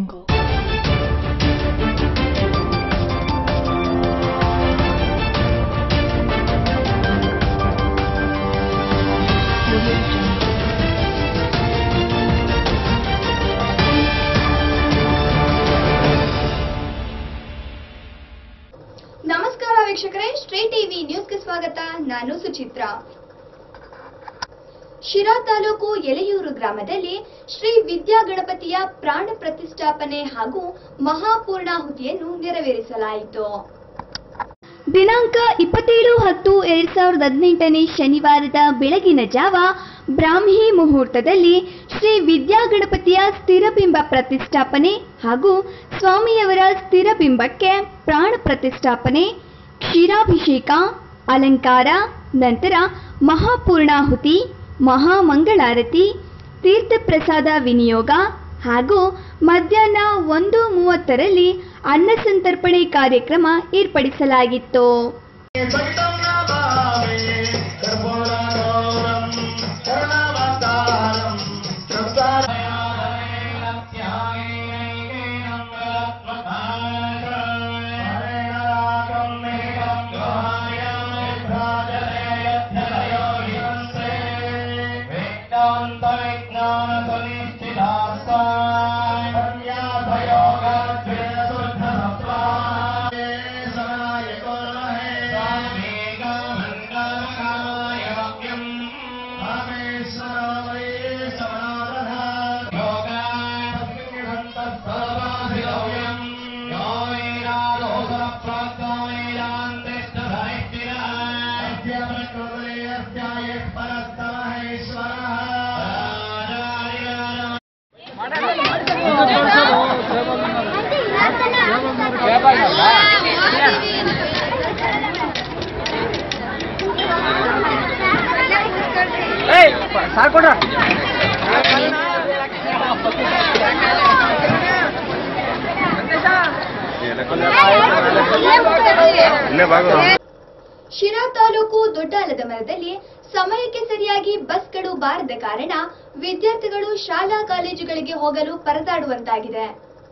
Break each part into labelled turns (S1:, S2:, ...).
S1: ನಮಸ್ಕಾರ ವೀಕ್ಷಕರೇ ಶ್ರೀ ಟಿವಿ ನ್ಯೂಸ್ಗೆ ಸ್ವಾಗತ ನಾನು ಸುಚಿತ್ರಾ ಶಿರಾ ತಾಲೂಕು ಎಲೆಯೂರು ಗ್ರಾಮದಲ್ಲಿ ಶ್ರೀ ವಿದ್ಯಾ ಗಣಪತಿಯ ಪ್ರಾಣ ಪ್ರತಿಷ್ಠಾಪನೆ ಹಾಗೂ ಮಹಾಪೂರ್ಣಾಹುತಿಯನ್ನು ನೆರವೇರಿಸಲಾಯಿತು ದಿನಾಂಕ ಇಪ್ಪತ್ತೇಳು ಹತ್ತು ಎರಡ್ ಸಾವಿರದ ಹದಿನೆಂಟನೇ ಶನಿವಾರದ ಬೆಳಗಿನ ಜಾವ ಬ್ರಾಹ್ಮಿ ಮುಹೂರ್ತದಲ್ಲಿ ಶ್ರೀ ವಿದ್ಯಾ ಗಣಪತಿಯ ಸ್ಥಿರಬಿಂಬ ಪ್ರತಿಷ್ಠಾಪನೆ ಹಾಗೂ ಸ್ವಾಮಿಯವರ ಸ್ಥಿರಬಿಂಬಕ್ಕೆ ಪ್ರಾಣ ಪ್ರತಿಷ್ಠಾಪನೆ ಕ್ಷೀರಾಭಿಷೇಕ ಅಲಂಕಾರ ನಂತರ ಮಹಾಪೂರ್ಣಾಹುತಿ ಮಹಾಮಂಗಳಾರತಿ ತೀರ್ಥಪ್ರಸಾದ ವಿನಿಯೋಗ ಹಾಗೂ ಮಧ್ಯಾಹ್ನ ಒಂದು ಮೂವತ್ತರಲ್ಲಿ ಅನ್ನ ಸಂತರ್ಪಣೆ ಕಾರ್ಯಕ್ರಮ ಏರ್ಪಡಿಸಲಾಗಿತ್ತು
S2: ಸಾಕೊಡ್ರ
S3: ಇಲ್ಲೇ ಭಾಗ
S1: ಶಿರಾ ತಾಲೂಕು ದೊಡ್ಡಾಲದ ಮರದಲ್ಲಿ ಸಮಯಕ್ಕೆ ಸರಿಯಾಗಿ ಬಸ್ಗಳು ಬಾರದ ಕಾರಣ ವಿದ್ಯಾರ್ಥಿಗಳು ಶಾಲಾ ಕಾಲೇಜುಗಳಿಗೆ ಹೋಗಲು ಪರದಾಡುವಂತಾಗಿದೆ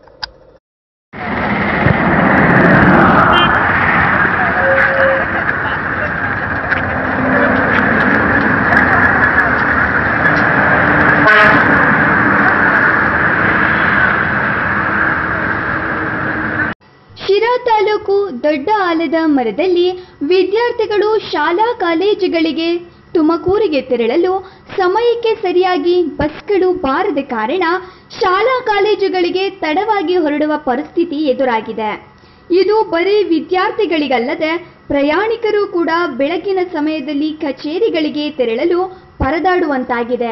S1: ಶಿರಾ ತಾಲೂಕು ದೊಡ್ಡ ಆಲದ ಮರದಲ್ಲಿ ವಿದ್ಯಾರ್ಥಿಗಳು ಶಾಲಾ ಕಾಲೇಜುಗಳಿಗೆ ತುಮಕೂರಿಗೆ ತೆರಳಲು ಸಮಯಕ್ಕೆ ಸರಿಯಾಗಿ ಬಸ್ಗಳು ಬಾರದ ಕಾರಣ ಶಾಲಾ ಕಾಲೇಜುಗಳಿಗೆ ತಡವಾಗಿ ಹೊರಡುವ ಪರಿಸ್ಥಿತಿ ಎದುರಾಗಿದೆ ಇದು ಬರೀ ವಿದ್ಯಾರ್ಥಿಗಳಿಗಲ್ಲದೆ ಪ್ರಯಾಣಿಕರು ಕೂಡ ಬೆಳಗಿನ ಸಮಯದಲ್ಲಿ ಕಚೇರಿಗಳಿಗೆ ತೆರಳಲು ಪರದಾಡುವಂತಾಗಿದೆ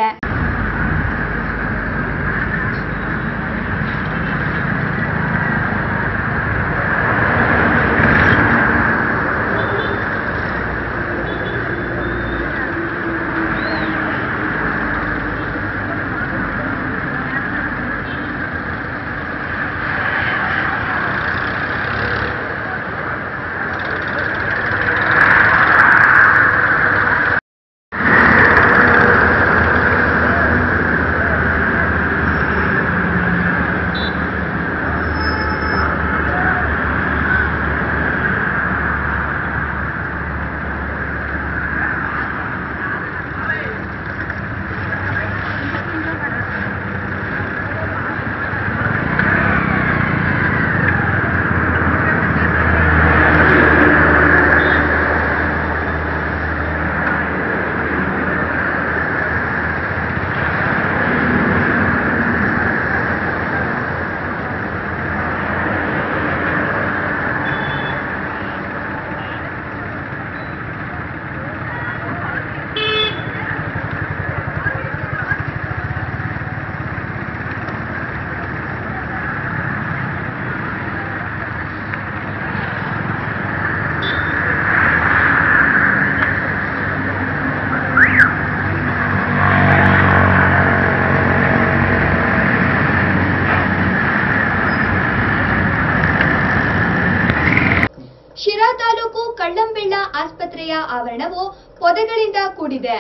S1: ಶಿರಾ ತಾಲೂಕು ಕಳ್ಳಂಬೆಳ್ಳ ಆಸ್ಪತ್ರೆಯ ಆವರಣವು ಪೊದೆಗಳಿಂದ ಕೂಡಿದೆ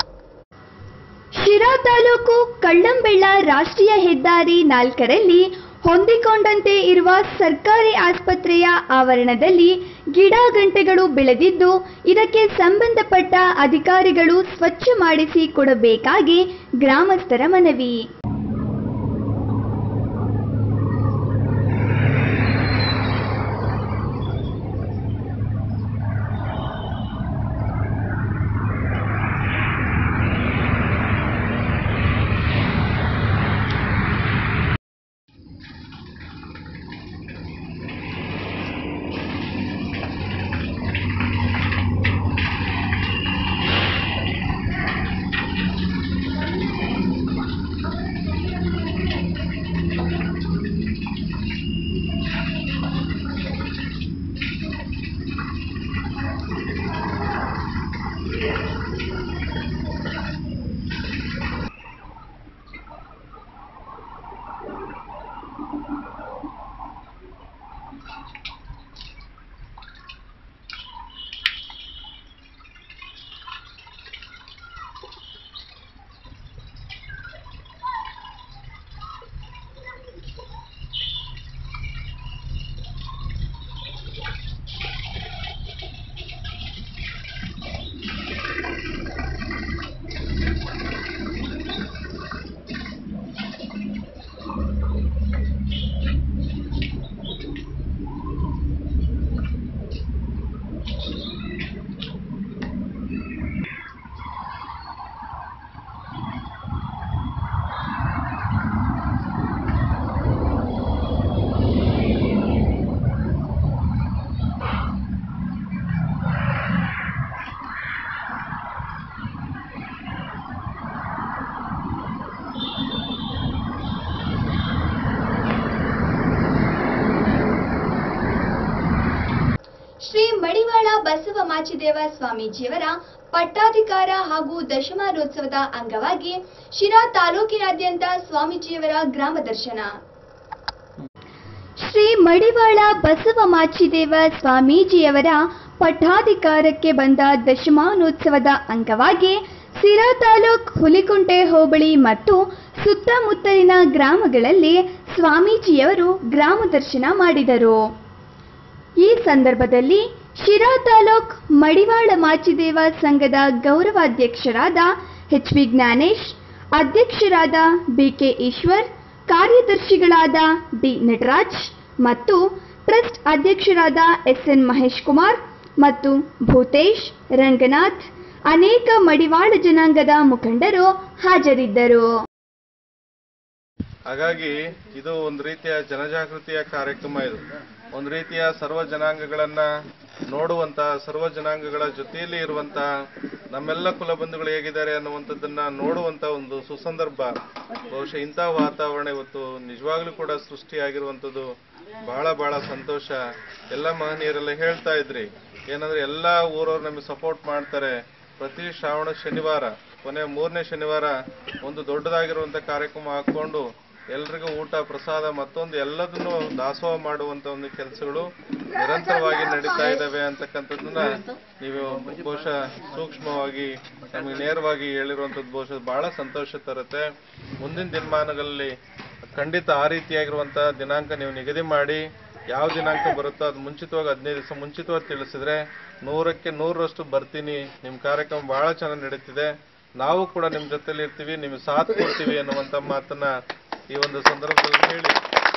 S1: ಶಿರಾ ತಾಲೂಕು ಕಳ್ಳಂಬೆಳ್ಳ ರಾಷ್ಟ್ರೀಯ ಹೆದ್ದಾರಿ ನಾಲ್ಕರಲ್ಲಿ ಹೊಂದಿಕೊಂಡಂತೆ ಇರುವ ಸರ್ಕಾರಿ ಆಸ್ಪತ್ರೆಯ ಆವರಣದಲ್ಲಿ ಗಿಡ ಗಂಟೆಗಳು ಬೆಳೆದಿದ್ದು ಇದಕ್ಕೆ ಸಂಬಂಧಪಟ್ಟ ಅಧಿಕಾರಿಗಳು ಸ್ವಚ್ಛ ಮಾಡಿಸಿ ಕೊಡಬೇಕಾಗಿ ಗ್ರಾಮಸ್ಥರ ಮನವಿ ಶ್ರೀ ಮಡಿವಾಳ ಬಸವ ಮಾಚಿದೇವ ಸ್ವಾಮೀಜಿಯವರ ಪಟ್ಟಾಧಿಕಾರ ಹಾಗೂ ದಶಮಾನೋತ್ಸವದ ಅಂಗವಾಗಿ ಶಿರಾ ತಾಲೂಕಿನಾದ್ಯಂತ ಸ್ವಾಮೀಜಿಯವರ ಗ್ರಾಮ ದರ್ಶನ ಶ್ರೀ ಮಡಿವಾಳ ಬಸವ ಮಾಚಿದೇವ ಸ್ವಾಮೀಜಿಯವರ ಪಟ್ಟಾಧಿಕಾರಕ್ಕೆ ಬಂದ ದಶಮಾನೋತ್ಸವದ ಅಂಗವಾಗಿ ಸಿರಾ ತಾಲೂಕ್ ಹುಲಿಕುಂಟೆ ಹೋಬಳಿ ಮತ್ತು ಸುತ್ತಮುತ್ತಲಿನ ಗ್ರಾಮಗಳಲ್ಲಿ ಸ್ವಾಮೀಜಿಯವರು ಗ್ರಾಮ ದರ್ಶನ ಮಾಡಿದರು ಈ ಸಂದರ್ಭದಲ್ಲಿ ಶಿರಾ ತಾಲೂಕ್ ಮಡಿವಾಳ ಮಾಚಿದೇವ ಸಂಘದ ಗೌರವಾಧ್ಯಕ್ಷರಾದ ಎಚ್ ವಿ ಜ್ಞಾನೇಶ್ ಅಧ್ಯಕ್ಷರಾದ ಬಿಕೆ ಈಶ್ವರ್ ಕಾರ್ಯದರ್ಶಿಗಳಾದ ಡಿ ನಟರಾಜ್ ಮತ್ತು ಟ್ರಸ್ಟ್ ಅಧ್ಯಕ್ಷರಾದ ಎಸ್ಎನ್ ಮಹೇಶ್ ಕುಮಾರ್ ಮತ್ತು ಭೂತೇಶ್ ರಂಗನಾಥ್ ಅನೇಕ ಮಡಿವಾಳ ಜನಾಂಗದ ಮುಖಂಡರು ಹಾಜರಿದ್ದರು
S3: ಹಾಗಾಗಿ ಇದು ಒಂದು ರೀತಿಯ ಜನಜಾಗೃತಿಯ ಕಾರ್ಯಕ್ರಮ ಇದು ಒಂದು ರೀತಿಯ ಸರ್ವ ಜನಾಂಗಗಳನ್ನ ನೋಡುವಂತ ಸರ್ವ ಜನಾಂಗಗಳ ಜೊತೆಯಲ್ಲಿ ಇರುವಂತ ನಮ್ಮೆಲ್ಲ ಕುಲಬಂಧುಗಳು ಹೇಗಿದ್ದಾರೆ ಅನ್ನುವಂಥದ್ದನ್ನ ನೋಡುವಂತ ಒಂದು ಸುಸಂದರ್ಭ ಬಹುಶಃ ಇಂತಹ ವಾತಾವರಣ ಇವತ್ತು ನಿಜವಾಗ್ಲೂ ಕೂಡ ಸೃಷ್ಟಿಯಾಗಿರುವಂಥದ್ದು ಬಹಳ ಬಹಳ ಸಂತೋಷ ಎಲ್ಲ ಮಹನೀಯರೆಲ್ಲ ಹೇಳ್ತಾ ಇದ್ರಿ ಏನಂದ್ರೆ ಎಲ್ಲಾ ಊರವ್ರು ನಮಗೆ ಸಪೋರ್ಟ್ ಮಾಡ್ತಾರೆ ಪ್ರತಿ ಶ್ರಾವಣ ಶನಿವಾರ ಕೊನೆ ಮೂರನೇ ಶನಿವಾರ ಒಂದು ದೊಡ್ಡದಾಗಿರುವಂತ ಕಾರ್ಯಕ್ರಮ ಹಾಕೊಂಡು ಎಲ್ರಿಗೂ ಊಟ ಪ್ರಸಾದ ಮತ್ತೊಂದು ಎಲ್ಲದನ್ನು ದಾಸೋಹ ಮಾಡುವಂತ ಒಂದು ಕೆಲಸಗಳು ನಿರಂತರವಾಗಿ ನಡೀತಾ ಇದ್ದಾವೆ ಅಂತಕ್ಕಂಥದ್ದನ್ನ ನೀವು ಬಹುಶಃ ಸೂಕ್ಷ್ಮವಾಗಿ ನಮಗೆ ನೇರವಾಗಿ ಹೇಳಿರುವಂತದ್ದು ಬಹುಶಃ ಬಹಳ ಸಂತೋಷ ತರುತ್ತೆ ಮುಂದಿನ ದಿನಮಾನಗಳಲ್ಲಿ ಖಂಡಿತ ಆ ರೀತಿಯಾಗಿರುವಂತ ದಿನಾಂಕ ನೀವು ನಿಗದಿ ಮಾಡಿ ಯಾವ ದಿನಾಂಕ ಬರುತ್ತೋ ಅದು ಮುಂಚಿತವಾಗಿ ಹದಿನೈದು ದಿವಸ ಮುಂಚಿತವಾಗಿ ತಿಳಿಸಿದ್ರೆ ನೂರಕ್ಕೆ ನೂರರಷ್ಟು ಬರ್ತೀನಿ ನಿಮ್ಮ ಕಾರ್ಯಕ್ರಮ ಬಹಳ ಚೆನ್ನಾಗಿ ನಡೀತಿದೆ ನಾವು ಕೂಡ ನಿಮ್ಮ ಜೊತೆಲಿ ಇರ್ತೀವಿ ನಿಮ್ಗೆ ಸಾಥ್ ಕೊಡ್ತೀವಿ ಅನ್ನುವಂತ ಮಾತನ್ನ ಈ ಒಂದು ಸಂದರ್ಭದಲ್ಲಿ ಹೇಳಿ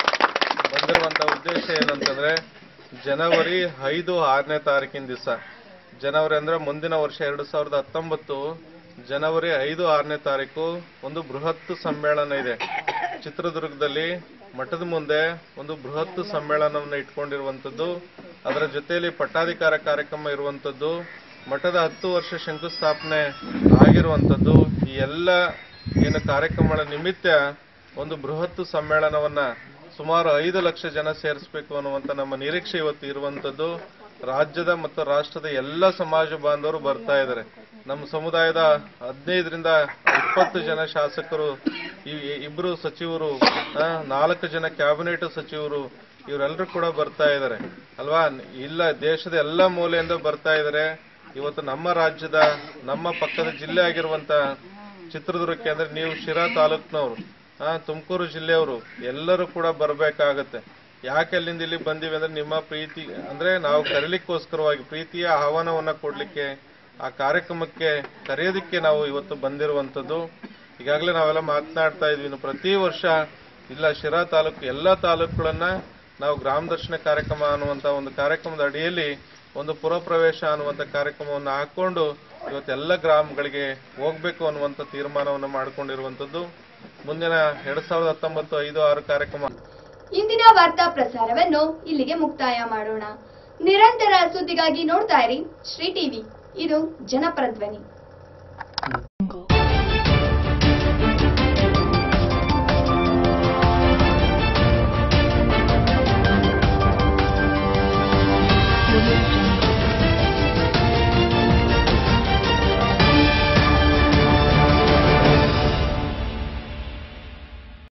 S3: ಬಂದಿರುವಂತ ಉದ್ದೇಶ ಏನಂತಂದ್ರೆ ಜನವರಿ ಐದು ಆರನೇ ತಾರೀಕಿನ ದಿವಸ ಜನವರಿ ಅಂದ್ರೆ ಮುಂದಿನ ವರ್ಷ ಎರಡು ಸಾವಿರದ ಹತ್ತೊಂಬತ್ತು ಜನವರಿ ಐದು ಆರನೇ ತಾರೀಕು ಒಂದು ಬೃಹತ್ ಸಮ್ಮೇಳನ ಇದೆ ಚಿತ್ರದುರ್ಗದಲ್ಲಿ ಮಠದ ಮುಂದೆ ಒಂದು ಬೃಹತ್ ಸಮ್ಮೇಳನವನ್ನು ಇಟ್ಕೊಂಡಿರುವಂತದ್ದು ಅದರ ಜೊತೆಯಲ್ಲಿ ಪಟ್ಟಾಧಿಕಾರ ಕಾರ್ಯಕ್ರಮ ಇರುವಂತದ್ದು ಮಠದ ಹತ್ತು ವರ್ಷ ಶಂಕುಸ್ಥಾಪನೆ ಆಗಿರುವಂತದ್ದು ಈ ಎಲ್ಲ ಏನು ಕಾರ್ಯಕ್ರಮಗಳ ನಿಮಿತ್ತ ಒಂದು ಬೃಹತ್ ಸಮ್ಮೇಳನವನ್ನ ಸುಮಾರು ಐದು ಲಕ್ಷ ಜನ ಸೇರಿಸಬೇಕು ಅನ್ನುವಂತ ನಮ್ಮ ನಿರೀಕ್ಷೆ ಇವತ್ತು ಇರುವಂತದ್ದು ರಾಜ್ಯದ ಮತ್ತು ರಾಷ್ಟ್ರದ ಎಲ್ಲ ಸಮಾಜ ಬಾಂಧವರು ಬರ್ತಾ ಇದ್ದಾರೆ ನಮ್ಮ ಸಮುದಾಯದ ಹದಿನೈದರಿಂದ ಇಪ್ಪತ್ತು ಜನ ಶಾಸಕರು ಈ ಇಬ್ರು ಸಚಿವರು ಆ, ನಾಲ್ಕು ಜನ ಕ್ಯಾಬಿನೆಟ್ ಸಚಿವರು ಇವರೆಲ್ಲರೂ ಕೂಡ ಬರ್ತಾ ಇದ್ದಾರೆ ಅಲ್ವಾ ಇಲ್ಲ ದೇಶದ ಎಲ್ಲ ಮೂಲೆಯಿಂದ ಬರ್ತಾ ಇದ್ದಾರೆ ಇವತ್ತು ನಮ್ಮ ರಾಜ್ಯದ ನಮ್ಮ ಪಕ್ಕದ ಜಿಲ್ಲೆ ಆಗಿರುವಂತ ಚಿತ್ರದುರ್ಗಕ್ಕೆ ಅಂದ್ರೆ ನೀವು ಶಿರಾ ತಾಲೂಕ್ನವರು ತುಮಕೂರು ಜಿಲ್ಲೆಯವರು ಎಲ್ಲರೂ ಕೂಡ ಬರಬೇಕಾಗತ್ತೆ ಯಾಕೆ ಅಲ್ಲಿಂದ ಇಲ್ಲಿ ಬಂದಿವಿ ಅಂದ್ರೆ ನಿಮ್ಮ ಪ್ರೀತಿ ಅಂದ್ರೆ ನಾವು ಕರೀಲಿಕ್ಕೋಸ್ಕರವಾಗಿ ಪ್ರೀತಿಯ ಆಹ್ವಾನವನ್ನ ಕೊಡ್ಲಿಕ್ಕೆ ಆ ಕಾರ್ಯಕ್ರಮಕ್ಕೆ ಕರೆಯೋದಕ್ಕೆ ನಾವು ಇವತ್ತು ಬಂದಿರುವಂತದ್ದು ಈಗಾಗಲೇ ನಾವೆಲ್ಲ ಮಾತನಾಡ್ತಾ ಇದ್ವಿ ಇನ್ನು ಪ್ರತಿ ವರ್ಷ ಇಲ್ಲ ಶಿರಾ ತಾಲೂಕು ಎಲ್ಲ ತಾಲೂಕುಗಳನ್ನ ನಾವು ಗ್ರಾಮ ದರ್ಶನ ಕಾರ್ಯಕ್ರಮ ಅನ್ನುವಂತ ಒಂದು ಕಾರ್ಯಕ್ರಮದ ಅಡಿಯಲ್ಲಿ ಒಂದು ಪುರಪ್ರವೇಶ ಅನ್ನುವಂತ ಕಾರ್ಯಕ್ರಮವನ್ನು ಹಾಕೊಂಡು ಇವತ್ತೆಲ್ಲ ಗ್ರಾಮಗಳಿಗೆ ಹೋಗ್ಬೇಕು ಅನ್ನುವಂತ ತೀರ್ಮಾನವನ್ನು ಮಾಡಿಕೊಂಡಿರುವಂತದ್ದು ಮುಂದಿನ ಎರಡ್ ಸಾವಿರದ ಹತ್ತೊಂಬತ್ತು ಐದು ಆರು ಕಾರ್ಯಕ್ರಮ
S1: ಇಂದಿನ ವಾರ್ತಾ ಪ್ರಸಾರವನ್ನು ಇಲ್ಲಿಗೆ ಮುಕ್ತಾಯ ಮಾಡೋಣ ನಿರಂತರ ಸುದ್ದಿಗಾಗಿ ನೋಡ್ತಾ ಇರಿ ಶ್ರೀ ಟಿವಿ ಇದು ಜನಪರ ಧ್ವನಿ